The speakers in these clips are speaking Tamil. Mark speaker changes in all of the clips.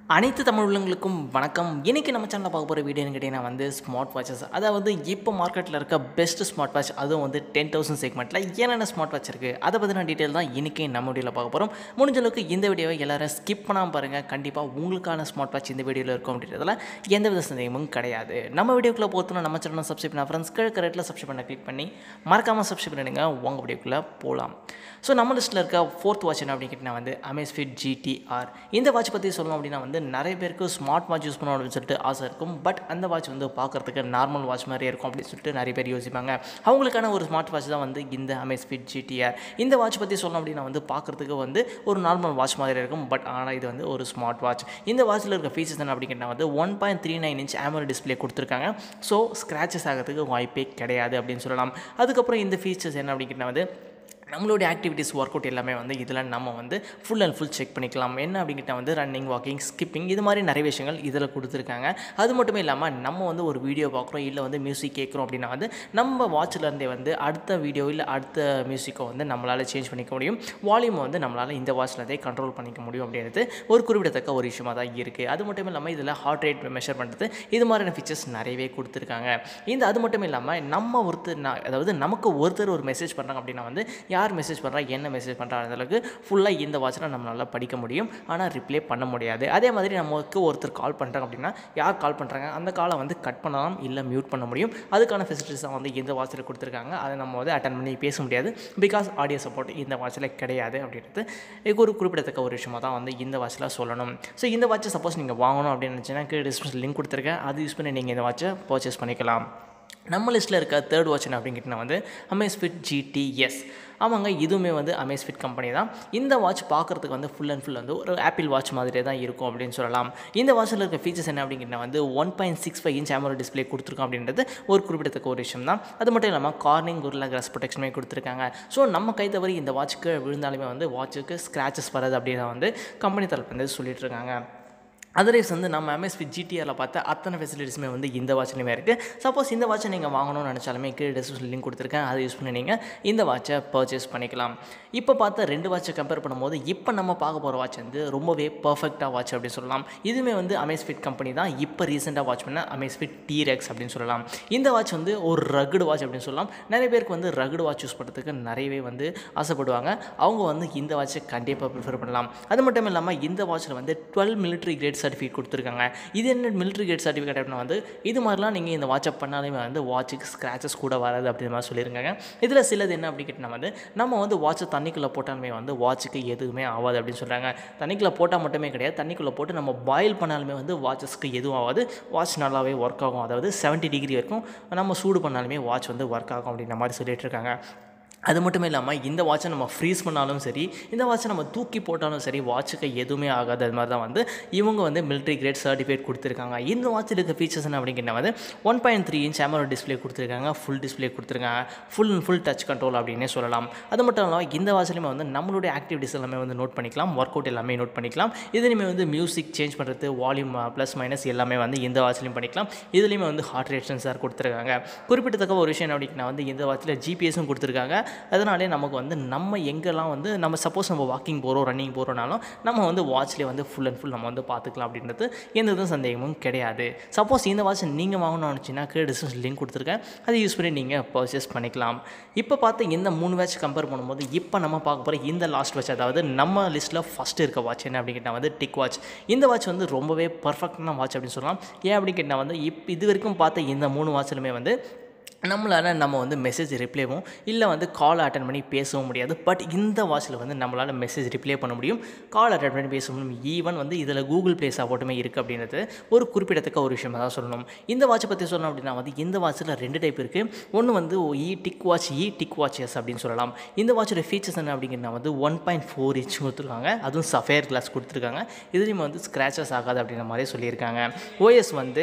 Speaker 1: அனைத்து தமிழ் உள்ளங்களுக்கும் வணக்கம் இன்றைக்கி நம்ம சேனலில் பார்க்க போகிற வீடியோன்னு கேட்டிங்கன்னா வந்து ஸ்மார்ட் வாட்சஸ் அதாவது இப்போ மார்க்கெட்டில் இருக்க பெஸ்ட் ஸ்மார்ட் வாட்ச் அதுவும் வந்து டென் தௌசண்ட் செக்மெண்ட்டில் என்னென்ன ஸ்மார்ட் வாட்ச் இருக்குது அதை பற்றின டீட்டெயில் தான் இன்றைக்கி நம்ம வீடியோவில் பார்க்க போகிறோம் முடிஞ்ச அளவுக்கு இந்த வீடியோவை எல்லாரும் ஸ்கிப் பண்ணாமல் பாருங்கள் கண்டிப்பாக உங்களுக்கான ஸ்மார்ட் வாட்ச் இந்த வீடியோவில் இருக்கும் அப்படின்றதுல எந்த வித சந்தேகமும் கிடையாது நம்ம வீடியோக்குள்ளே போத்தோம் நம்ம சேனல் சப்ஸ்கிரைப் பண்ண ஃப்ரெண்ட்ஸ் கிழக்கு ரேட்டில் சப்ஸ்கிரைப் பண்ண கிளிக் பண்ணி மறக்காமல் சப்ஸ்கிரைப் பண்ணிடுங்க உங்கள் வீடியோக்குள்ளே போகலாம் ஸோ நம்ம லிஸ்ட்டில் இருக்க ஃபோர்த் வாட்ச் என்ன அப்படின்னு கேட்டிங்கன்னா வந்து அமேஸ்ஃபிட் ஜிடிஆர் இந்த வாட்ச் பற்றி சொல்லணும் அப்படின்னா வந்து நிறைய பேருக்கு ஸ்மார்ட் வாட்ச் யூஸ் பண்ணணும் அப்படின்னு சொல்லிட்டு ஆசை இருக்கும் பட் அந்த வாட்ச் வந்து பார்க்குறதுக்கு நார்மல் வாட்ச் மாதிரியே இருக்கும் அப்படின்னு சொல்லிட்டு நிறைய பேர் யோசிப்பாங்க அவங்களுக்கான ஒரு ஸ்மார்ட் வாட்ச் தான் வந்து இந்த அமேஸ்ஃபிட் ஜிடிஆர் இந்த வாட்ச் பற்றி சொல்லணும் அப்படின்னா வந்து பார்க்குறதுக்கு வந்து ஒரு நார்மல் வாட்ச் மாதிரி இருக்கும் பட் ஆனால் இது வந்து ஒரு ஸ்மார்ட் வாட்ச் இந்த வாட்சில் இருக்க ஃபீச்சர்ஸ் என்ன அப்படின்னு கேட்டால் வந்து one point three nine inch AMOLED display கொடுத்துருக்காங்க ஸோ ஸ்க்ராச்சஸ் ஆகிறதுக்கு வாய்ப்பே கிடையாது அப்படின்னு சொல்லலாம் அதுக்கப்புறம் இந்த ஃபீச்சர்ஸ் என்ன அப்படின்னு கேட்டால் வந்து நம்மளுடைய ஆக்டிவிட்டீஸ் ஒர்க் அவுட் எல்லாமே வந்து இதில் நம்ம வந்து ஃபுல் அண்ட் ஃபுல் செக் பண்ணிக்கலாம் என்ன அப்படிங்கிட்ட வந்து ரன்னிங் வாக்கிங் ஸ்கிப்பிங் இது மாதிரி நிறைய விஷயங்கள் இதில் கொடுத்துருக்காங்க அது மட்டும் இல்லாமல் நம்ம வந்து ஒரு வீடியோ பார்க்குறோம் இல்லை வந்து மியூசிக் கேட்குறோம் அப்படின்னா வந்து நம்ம வாட்ச்லேருந்தே வந்து அடுத்த வீடியோ இல்லை அடுத்த மியூசிக்கை வந்து நம்மளால் சேஞ்ச் பண்ணிக்க முடியும் வால்யூமை வந்து நம்மளால் இந்த வாட்ச்லேருந்தே கண்ட்ரோல் பண்ணிக்க முடியும் அப்படின்றது ஒரு குறிப்பிடத்தக்க ஒரு விஷயமாக தான் இருக்குது அது மட்டும் இல்லாமல் இதில் ஹார்ட் ரேட் மெஷர் பண்ணுறது இது மாதிரியான ஃபீச்சர்ஸ் நிறையவே கொடுத்துருக்காங்க இந்த அது மட்டும் இல்லாமல் நம்ம ஒருத்தர் ந- அதாவது நமக்கு ஒருத்தர் ஒரு மெசேஜ் பண்ணுறாங்க அப்படின்னா வந்து யார் மெசேஜ் பண்ணுறா என்ன மெசேஜ் பண்ணுறா அளவுக்கு ஃபுல்லாக இந்த வாட்சில் நம்மளால் படிக்க முடியும் ஆனால் ரிப்ளை பண்ண முடியாது அதே மாதிரி நமக்கு ஒருத்தர் கால் பண்ணுறாங்க அப்படின்னா யார் கால் பண்ணுறாங்க அந்த காலை வந்து கட் பண்ணலாம் இல்லை மியூட் பண்ண முடியும் அதுக்கான ஃபெசிலிட்டிஸ் தான் வந்து இந்த வாட்சில் கொடுத்துருக்காங்க அதை நம்ம வந்து அட்டன் பண்ணி பேச முடியாது பிகாஸ் ஆடியோ சப்போர்ட் இந்த வாட்சில் கிடையாது அப்படின்றது இது ஒரு குறிப்பிடத்தக்க ஒரு விஷயமாக தான் வந்து இந்த வாட்சில் சொல்லணும் ஸோ இந்த வாட்சை சப்போஸ் நீங்கள் வாங்கணும் அப்படின்னு நினச்சிங்கன்னா கீழே டிஸ்கிரிப்ஷன் லிங்க் கொடுத்துருக்கேன் அது யூஸ் பண்ணி நீங்கள் இந்த வாட்சை பர்ச்சேஸ் பண்ணிக்கலாம் நம்ம லிஸ்ட்டில் இருக்க தேர்ட் வாட்ச் என்ன அப்படின்னு கேட்டிங்கன்னா வந்து அமேஸ்ஃபிட் ஜிடிஎஸ் ஆமாங்க இதுவுமே வந்து அமேஸ்ஃபிட் கம்பெனி தான் இந்த வாட்ச் பார்க்குறதுக்கு வந்து ஃபுல் அண்ட் ஃபுல் வந்து ஒரு ஆப்பிள் வாட்ச் மாதிரியே தான் இருக்கும் அப்படின்னு சொல்லலாம் இந்த வாட்சில் இருக்க ஃபீச்சர்ஸ் என்ன அப்படிங்கிட்ட வந்து one point six five inch AMOLED display கொடுத்துருக்கோம் அப்படின்றது ஒரு குறிப்பிடத்தக்க ஒரு விஷயம் தான் அது மட்டும் இல்லாமல் கார்னிங் குரில் கிராஸ் ப்ரொடெக்ஷனுமே கொடுத்துருக்காங்க ஸோ நம்ம கை தவறி இந்த வாட்சுக்கு விழுந்தாலுமே வந்து வாட்சுக்கு ஸ்க்ராச்சஸ் வராது அப்படின்னு வந்து கம்பெனி தரப்பு வந்து சொல்லிட்டு இருக்காங்க அதர்வைஸ் வந்து நம்ம எம்எஸ்பி ஜிடிஆரில் பார்த்த அத்தனை ஃபெசிலிட்டிஸுமே வந்து இந்த வாட்ச்லையுமே இருக்குது சப்போஸ் இந்த வாட்சை நீங்கள் வாங்கணும்னு நினச்சாலுமே கீழே டிஸ்கிரிப்ஷன் லிங்க் கொடுத்துருக்கேன் அதை யூஸ் பண்ணி நீங்கள் இந்த வாட்சை பர்ச்சேஸ் பண்ணிக்கலாம் இப்போ பார்த்த ரெண்டு வாட்சை கம்பேர் பண்ணும்போது இப்போ நம்ம பார்க்க போகிற வாட்ச் வந்து ரொம்பவே பர்ஃபெக்டாக வாட்ச் அப்படின்னு சொல்லலாம் இதுவுமே வந்து அமேஸ்ஃபிட் கம்பெனி தான் இப்போ ரீசெண்டாக வாட்ச் பண்ண அமேஸ்ஃபிட் டீரெக்ஸ் அப்படின்னு சொல்லலாம் இந்த வாட்ச் வந்து ஒரு ரகுடு வாட்ச் அப்படின்னு சொல்லலாம் நிறைய பேருக்கு வந்து ரகுடு வாட்ச் யூஸ் பண்ணுறதுக்கு நிறையவே வந்து ஆசைப்படுவாங்க அவங்க வந்து இந்த வாட்சை கண்டிப்பாக ப்ரிஃபர் பண்ணலாம் அது மட்டும் இல்லாமல் இந்த வாட்சில் வந்து டுவெல் மிலிட்ரி கிரேட் சர்டிஃபிகேட் கொடுத்துருக்காங்க இது என்ன மிலிட்ரி கிரேட் சர்டிஃபிகேட் அப்படின்னா வந்து இது மாதிரிலாம் நீங்கள் இந்த வாட்சை பண்ணாலுமே வந்து வாட்சுக்கு ஸ்க்ராச்சஸ் கூட வராது அப்படின்ற மாதிரி சொல்லியிருக்காங்க இதில் சிலது என்ன அப்படி கேட்டால் வந்து நம்ம வந்து வாட்சை தண்ணிக்குள்ளே போட்டாலுமே வந்து வாட்சுக்கு எதுவுமே ஆகாது அப்படின்னு சொல்கிறாங்க தண்ணிக்குள்ளே போட்டால் மட்டுமே கிடையாது தண்ணிக்குள்ளே போட்டு நம்ம பாயில் பண்ணாலுமே வந்து வாட்சஸ்க்கு எதுவும் ஆகாது வாட்ச் நல்லாவே ஒர்க் ஆகும் அதாவது 70 டிகிரி வரைக்கும் நம்ம சூடு பண்ணாலுமே வாட்ச் வந்து ஒர்க் ஆகும் அப்படின்ற மாதிரி சொல்லிட்டு இருக்காங்க அது மட்டும் இல்லாமல் இந்த வாட்சை நம்ம ஃப்ரீஸ் பண்ணாலும் சரி இந்த வாட்சை நம்ம தூக்கி போட்டாலும் சரி வாட்சுக்கு எதுவுமே ஆகாது அது மாதிரி தான் வந்து இவங்க வந்து மிலிட்ரி கிரேட் சர்டிஃபிகேட் கொடுத்துருக்காங்க இந்த வாட்சில் இருக்க ஃபீச்சர்ஸ் என்ன அப்படிங்கிற வந்து one point three inch camera display கொடுத்துருக்காங்க ஃபுல் டிஸ்பிளே கொடுத்துருக்காங்க full and full touch control அப்படின்னே சொல்லலாம் அது மட்டும் இல்லாமல் இந்த வாட்சிலுமே வந்து நம்மளுடைய ஆக்டிவிட்டிஸ் எல்லாமே வந்து நோட் பண்ணிக்கலாம் ஒர்க் அவுட் எல்லாமே நோட் பண்ணிக்கலாம் இதுலேயுமே வந்து மியூசிக் சேஞ்ச் பண்ணுறது வால்யூம் ப்ளஸ் மைனஸ் எல்லாமே வந்து இந்த வாட்ச்லையும் பண்ணிக்கலாம் இதுலேயுமே வந்து ஹார்ட் ரேட் சென்சார் கொடுத்துருக்காங்க குறிப்பிட்டத்தக்க ஒரு விஷயம் என்ன அப்படின்னா வந்து இந்த வாட்சில் ஜிபிஎஸும் கொடுத்துருக்காங்க அதனாலே நமக்கு வந்து நம்ம எங்கெல்லாம் வந்து நம்ம சப்போஸ் நம்ம வாக்கிங் போகிறோம் ரன்னிங் போகிறோனாலும் நம்ம வந்து வாட்ச்லேயே வந்து ஃபுல் அண்ட் ஃபுல் நம்ம வந்து பார்த்துக்கலாம் அப்படின்றது எந்த வித சந்தேகமும் கிடையாது சப்போஸ் இந்த வாட்ச் நீங்கள் வாங்கணும்னு நினச்சின்னா கீழே டிஸ்கிரிப்ஷன் லிங்க் கொடுத்துருக்கேன் அதை யூஸ் பண்ணி நீங்கள் பர்ச்சேஸ் பண்ணிக்கலாம் இப்போ பார்த்து இந்த மூணு வாட்ச் கம்பேர் பண்ணும்போது இப்போ நம்ம பார்க்க போகிற இந்த லாஸ்ட் வாட்ச் அதாவது நம்ம லிஸ்ட்டில் ஃபஸ்ட் இருக்க வாட்ச் என்ன அப்படின்னு கேட்டால் வந்து டிக் வாட்ச் இந்த வாட்ச் வந்து ரொம்பவே பர்ஃபெக்டான வாட்ச் அப்படின்னு சொல்லலாம் ஏன் அப்படின்னு கேட்டால் வந்து இப்போ இது வரைக்கும் பார்த்த இந்த மூணு வாட்ச்லுமே வந்து நம்மளால் நம்ம வந்து மெசேஜ் ரிப்ளேவும் இல்லை வந்து கால் அட்டன் பண்ணி பேசவும் முடியாது பட் இந்த வாட்சில் வந்து நம்மளால் மெசேஜ் ரிப்ளே பண்ண முடியும் கால் அட்டன் பண்ணி பேச முடியும் ஈவன் வந்து இதில் கூகுள் ப்ளே சப்போர்ட்டுமே இருக்குது அப்படின்றது ஒரு குறிப்பிடத்தக்க ஒரு விஷயமாக தான் சொல்லணும் இந்த வாட்சை பற்றி சொல்லணும் அப்படின்னா வந்து இந்த வாட்சில் ரெண்டு டைப் இருக்குது ஒன்று வந்து E tick watch E tick watches அப்படின்னு சொல்லலாம் இந்த வாட்சோட ஃபீச்சர்ஸ் என்ன அப்படிங்கிறனா வந்து ஒன் பாயிண்ட் ஃபோர் இன்ச் கொடுத்துருக்காங்க அதுவும் சஃபேர் கிளாஸ் கொடுத்துருக்காங்க இதுலேயும் வந்து ஸ்க்ராச்சஸ் ஆகாது அப்படின்ற மாதிரி சொல்லியிருக்காங்க ஓஎஸ் வந்து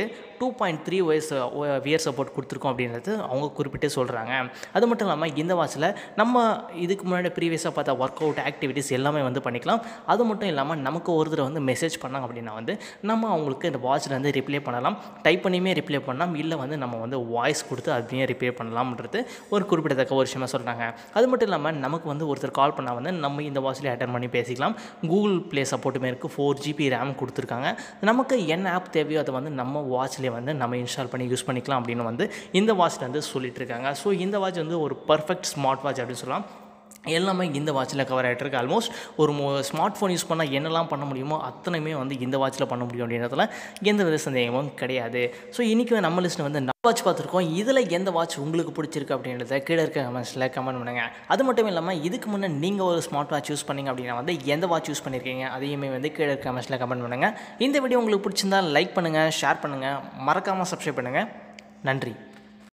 Speaker 1: two point three wears wear support கொடுத்துருக்கோம் அப்படின்றது அவங்க குறிப்பிட்டே சொல்கிறாங்க அது மட்டும் இல்லாமல் இந்த வாட்சில் நம்ம இதுக்கு முன்னாடி ப்ரீவியஸாக பார்த்த ஒர்க் அவுட் ஆக்டிவிட்டீஸ் எல்லாமே வந்து பண்ணிக்கலாம் அது மட்டும் இல்லாமல் நமக்கு ஒரு தடவை வந்து மெசேஜ் பண்ணாங்க அப்படின்னா வந்து நம்ம அவங்களுக்கு இந்த வாட்சில் வந்து ரிப்ளை பண்ணலாம் டைப் பண்ணியுமே ரிப்ளை பண்ணலாம் இல்லை வந்து நம்ம வந்து வாய்ஸ் கொடுத்து அப்படியே ரிப்ளை பண்ணலாம்ன்றது ஒரு குறிப்பிடத்தக்க ஒரு விஷயமா சொல்கிறாங்க அது மட்டும் இல்லாமல் நமக்கு வந்து ஒருத்தர் கால் பண்ணால் வந்து நம்ம இந்த வாட்சில் அட்டன் பண்ணி பேசிக்கலாம் கூகுள் ப்ளே சப்போர்ட்டுமே இருக்குது ஃபோர் ஜிபி ரேம் கொடுத்துருக்காங்க நமக்கு என்ன ஆப் தேவையோ அதை வந்து நம்ம வாட்ச்லேயே வந்து நம்ம இன்ஸ்டால் பண்ணி யூஸ் பண்ணிக்கலாம் அப்படின்னு வந்து இந்த வாட்சில் வந்து சொல்லிட்டு இருக்காங்க ஸோ இந்த வாட்ச் வந்து ஒரு பர்ஃபெக்ட் ஸ்மார்ட் வாட்ச் அப்படின்னு சொல்லலாம் எல்லாமே இந்த வாட்சில் கவர் ஆகிட்டு இருக்கு ஆல்மோஸ்ட் ஒரு ஸ்மார்ட் ஃபோன் யூஸ் பண்ணால் என்னெல்லாம் பண்ண முடியுமோ அத்தனையுமே வந்து இந்த வாட்சில் பண்ண முடியும் அப்படின்றதுல எந்த வித சந்தேகமும் கிடையாது ஸோ இன்றைக்கி நம்ம லிஸ்ட்டில் வந்து நம்ம வாட்ச் பார்த்துருக்கோம் இதில் எந்த வாட்ச் உங்களுக்கு பிடிச்சிருக்கு அப்படின்றத கீழே இருக்க கமெண்ட்ஸில் கமெண்ட் பண்ணுங்கள் அது மட்டும் இல்லாமல் இதுக்கு முன்னே நீங்கள் ஒரு ஸ்மார்ட் வாட்ச் யூஸ் பண்ணீங்க அப்படின்னா வந்து எந்த வாட்ச் யூஸ் பண்ணியிருக்கீங்க அதையுமே வந்து கீழே இருக்க கமெண்ட்ஸில் கமெண்ட் பண்ணுங்கள் இந்த வீடியோ உங்களுக்கு பிடிச்சிருந்தா லைக் பண்ணுங்கள் ஷேர் பண்ணுங்கள் மறக்காமல் சப்ஸ்கிரைப் பண்ணுங்கள் நன்றி